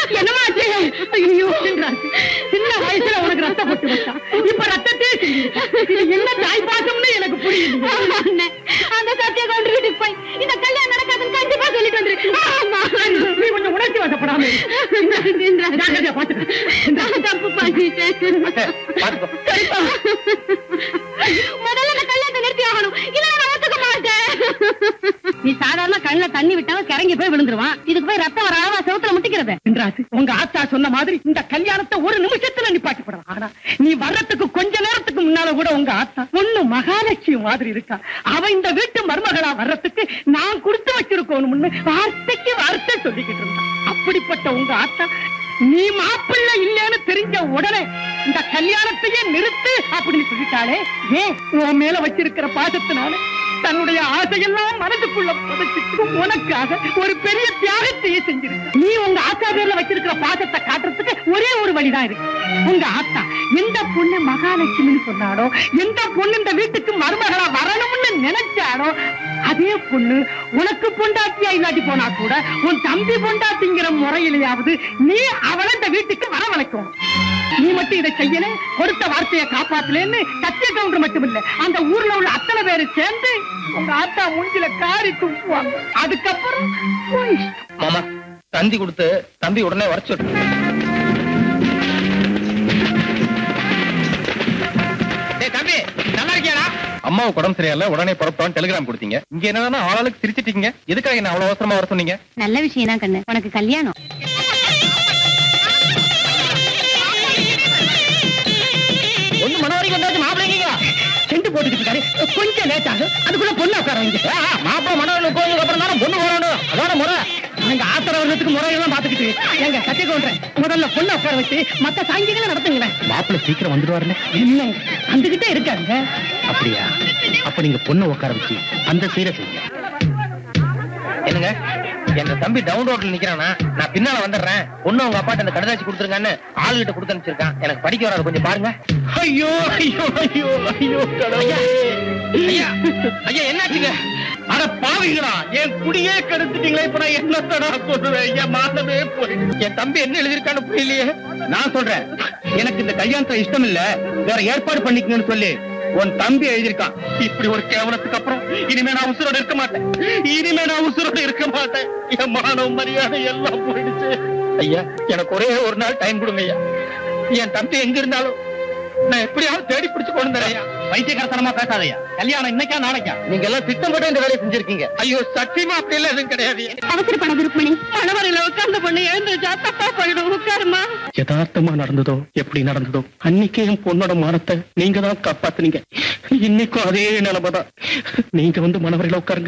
என்னமாச்சு ஐயோ சின்ன வயசுல உனக்கு ரத்தம் போட்டு வச்சான் இப்ப ரத்தத்தே இது என்ன தாய் பாசம்னு எனக்கு புரியுது அந்த சத்திய கவுண்டர் வீட்டுக்கு போய் இந்த கல்யாணம் நடக்காதுன்னு கண்டிப்பா சொல்லிட்டு வந்துரு ஆமா நீ கொஞ்சம் உணர்ச்சி வசப்படாம ஜாக்கிரதையா பாத்துக்க நான் தப்பு பண்ணிட்டேன் பாத்துக்கோ சரிப்பா முதல்ல இந்த கல்யாணத்தை நிறுத்தி ஆகணும் இல்ல நான் ஒத்துக்க மாட்டேன் நீ சாதாரண கண்ணுல தண்ணி விட்டாலும் கிறங்கி போய் விழுந்துருவான் இதுக்கு போய் ரத்தம் வர அளவா செவுத்துல முட்டிக்கிறது என்றாச்சு உங்க ஆத்தா சொன்ன மாதிரி இந்த கல்யாணத்தை ஒரு நிமிஷத்துல நிப்பாட்டி போடலாம் ஆனா நீ வர்றதுக்கு கொஞ்ச நேரத்துக்கு முன்னால கூட உங்க ஆத்தா பொண்ணு மகாலட்சுமி மாதிரி இருக்கா அவ இந்த வீட்டு மருமகளா வர்றதுக்கு நான் கொடுத்து வச்சிருக்கணும்னு வார்த்தைக்கு வார்த்தை சொல்லிக்கிட்டு இருந்தான் அப்படிப்பட்ட உங்க ஆத்தா நீ மாப்பிள்ளை இல்லைன்னு தெரிஞ்ச உடனே இந்த கல்யாணத்தையே நிறுத்து அப்படின்னு சொல்லிட்டாளே ஏன் உன் மேல வச்சிருக்கிற பாசத்தினால தன்னுடைய ஆசையெல்லாம் மனதுக்குள்ள புதைச்சிட்டு உனக்காக ஒரு பெரிய தியாகத்தையே செஞ்சிருக்கு நீ உங்க ஆத்தா பேர்ல வச்சிருக்கிற பாசத்தை காட்டுறதுக்கு ஒரே ஒரு வழிதான் இருக்கு உங்க ஆத்தா எந்த பொண்ணு மகாலட்சுமின்னு சொன்னாடோ எந்த பொண்ணு இந்த வீட்டுக்கு மருமகளா வரணும்னு நினைச்சாடோ அதே பொண்ணு உனக்கு பொண்டாட்டியா இல்லாட்டி போனா கூட உன் தம்பி பொண்டாட்டிங்கிற முறையிலேயாவது நீ அவளை இந்த வீட்டுக்கு வரவழைக்கணும் நீ மட்டும் இதை செய்யல கொடுத்த வார்த்தையை காப்பாத்தலன்னு சத்திய கவுண்டர் மட்டும் இல்ல அந்த ஊர்ல உள்ள அத்தனை பேரு சேர்ந்து உங்க ஆத்தா மூஞ்சில காரி துப்புவாங்க அதுக்கப்புறம் உன் இஷ்டம். மாமா தந்தி கொடுத்து தம்பி உடனே வர சொல்லு டேய் தம்பி நல்லா இருக்கியாடா அம்மாவுக்கு உடம்பு சரியில்லை உடனே புறப்பட்டான்னு டெலிகிராம் கொடுத்தீங்க இங்க என்னன்னா ஆளாளுக்கு சிரிச்சிட்டீங்க எதுக்காக என்ன அவ்வளவு அவசரமா வர சொன்னீங்க நல்ல விஷயம் தான் கண்ணு உனக்கு கல்யாணம் ஒண்ணு மன வரைக்கும் வந்தாச்சு மாப்பிள்ளைங்க செண்டு போட்டுக்கிட்டு இருக்காரு கொஞ்சம் லேட் ஆகும் அதுக்குள்ள பொண்ணு உட்கார வைங்க மாப்பிள்ள மனவரில் உட்கார்ந்ததுக்கு அப்புறம் தானே பொண்ணு வரணும் அதான முறை எங்க ஆத்திர வருடத்துக்கு முறையெல்லாம் பாத்துக்கிட்டு எங்க சத்திய கவுண்டர் முதல்ல பொண்ணு உட்கார வச்சு மத்த சாங்கியங்களை நடத்துங்களேன் மாப்பிள்ள சீக்கிரம் வந்துடுவாருன்னு இல்லைங்க வந்துகிட்டே இருக்காங்க அப்படியா அப்ப நீங்க பொண்ணு உட்கார வச்சு அந்த சீரை செய்யுங்க என்னங்க எங்க தம்பி டவுன் ரோட்ல நிக்கிறானா நான் பின்னால வந்துடுறேன் பொண்ணு உங்க அப்பாட்ட அந்த கடுதாச்சி கொடுத்துருங்கன்னு ஆளுகிட்ட கொடுத்து அனுப்பிச்சிருக்கான் எனக்கு படிக்க வராது கொஞ்சம் பாருங்க ஐயோ ஐயோ ஐயோ ஐயோ ஐயா ஐயா ஐயா என்னாச்சுங்க அட பாவிங்களா என் குடியே கெடுத்துட்டீங்களே இப்ப நான் என்னத்தடா சொல்லுவேன் என் மானமே போயிடுச்சு என் தம்பி என்ன எழுதியிருக்கான்னு புரியலையே நான் சொல்றேன் எனக்கு இந்த கல்யாணத்துல இஷ்டம் இல்ல வேற ஏற்பாடு பண்ணிக்கங்கன்னு சொல்லி உன் தம்பி எழுதியிருக்கான் இப்படி ஒரு கேவலத்துக்கு அப்புறம் இனிமே நான் உசுரோட இருக்க மாட்டேன் இனிமே நான் உசுரோட இருக்க மாட்டேன் என் மானம் மரியாதை எல்லாம் போயிடுச்சு ஐயா எனக்கு ஒரே ஒரு நாள் டைம் கொடுங்க ஐயா என் தம்பி எங்க இருந்தாலும் நான் எப்படியாவது தேடி பிடிச்சு கொண்டு வரேன் ஐயா பைத்தியகாரத்தனமா பேசாதயா கல்யாணம் இன்னைக்கா நாளைக்கா நீங்க எல்லாம் திட்டம் போட்டு இந்த வேலையை செஞ்சிருக்கீங்க ஐயோ சத்தியமா அப்படி எல்லாம் எதுவும் கிடையாது அவசரப்பட விருப்பமணி மணவரையில உட்கார்ந்த பொண்ணு எழுந்துச்சா தப்பா போயிடும் உட்காருமா யதார்த்தமா நடந்ததோ எப்படி நடந்ததோ அன்னைக்கே என் பொண்ணோட மானத்தை நீங்க தான் காப்பாத்துனீங்க இன்னைக்கும் அதே நிலைமைதான் நீங்க வந்து மனவரையில உட்காருங்க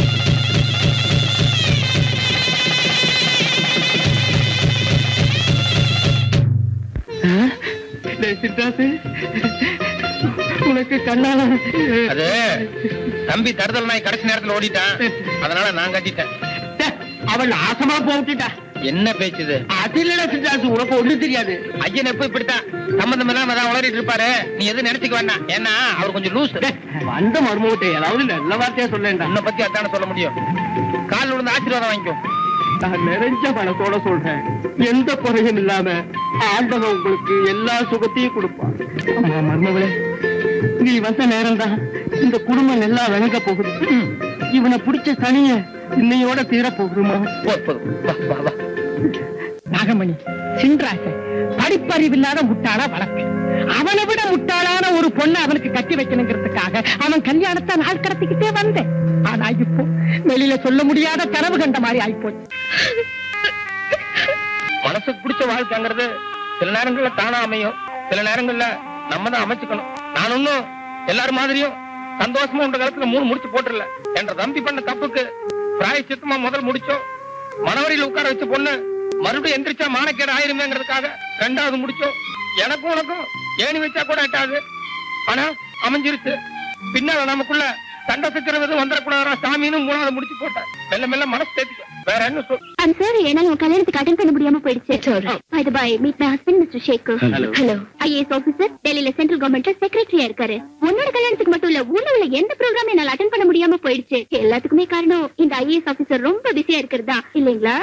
டேய் சித்தாசு உனக்கு கண்ணால அது தம்பி தருதல் நாய் கடைசி நேரத்துல ஓடிட்டான் அதனால நான் கட்டிட்டேன் டே, அவள் ஆசமா போட்டுட்டா என்ன பேச்சுது அது இல்லடா சித்தாசு உனக்கு ஒண்ணு தெரியாது ஐயன் எப்ப இப்படித்தான் சம்பந்தம் இல்லாம தான் உளறிட்டு இருப்பாரு நீ எதுவும் நினைச்சுக்க வேண்டாம் ஏன்னா அவர் கொஞ்சம் லூஸ் டே, வந்த மருமகிட்ட ஏதாவது நல்ல வார்த்தையா சொல்லேன்டா உன்னை பத்தி அதான சொல்ல முடியும் கால் விழுந்து ஆசீர்வாதம் வாங்கிக்கோ நான் நிறைஞ்ச மனசோட சொல்றேன் எந்த குறையும் இல்லாம ஆண்டவன் உங்களுக்கு எல்லா சுகத்தையும் கொடுப்பான் அம்மா மருமகளே நீ வந்த நேரம் தான் இந்த குடும்பம் நல்லா விளங்க போகுது இவனை பிடிச்ச சனிய இன்னையோட தீர போகுதுமா போதும், போதும். வா, வா, வா. நாகமணி சின்ராச படிப்பறிவில்லாத முட்டாளா வளர்க்கு அவனை விட முட்டாளான ஒரு பொண்ணை அவனுக்கு கட்டி வைக்கணுங்கிறதுக்காக அவன் கல்யாணத்தை நாள் கடத்திக்கிட்டே வந்தேன் ஆனா இப்போ வெளியில சொல்ல முடியாத கனவு கண்ட மாதிரி ஆயிப்போச்சு மனசுக்கு பிடிச்ச வாழ்க்கைங்கிறது சில நேரங்கள்ல தானா அமையும் சில நேரங்கள்ல நம்ம தான் அமைச்சுக்கணும் நான் ஒன்னும் எல்லாரும் மாதிரியும் சந்தோஷமா உண்ட காலத்துல மூணு முடிச்சு போட்டுறல என்ற தம்பி பண்ண தப்புக்கு பிராயச்சித்தமா முதல் முடிச்சோம் மனவரியில் உட்கார வச்ச பொண்ணு மறுபடியும் எந்திரிச்சா மானக்கேடு ஆயிருமேங்கிறதுக்காக ரெண்டாவது முடிச்சோம் எனக்கும் உனக்கும் ஏணி வச்சா கூட எட்டாது ஆனா அமைஞ்சிருச்சு பின்னால நமக்குள்ள சண்டை சச்சரவு எதுவும் வந்துடக்கூடாதா சாமின்னு மூணாவது முடிச்சு போட்டேன் மெல்ல மெல்ல மனசு தேத்திக்க வேற என்ன சொல் I'm sorry, என்னால உன் கல்யாணத்துக்கு அட்டன் பண்ண முடியாம போயிடுச்சு By the by, meet my husband, Mr. Shekhar. Hello. Hello. IAS officer, டெல்லியில சென்ட்ரல் கவர்மெண்ட்ல செக்ரட்டரியா இருக்காரு உன்னோட கல்யாணத்துக்கு மட்டும் இல்ல உன்னோட எந்த ப்ரோக்ராம் என்னால அட்டன் பண்ண முடியாம போயிடுச்சு எல்லாத்துக்குமே காரணம் இந்த ஐஏஎஸ் ஆபீசர் ரொம்ப பிஸியா இருக்கிறது தான் இல்லைங்களா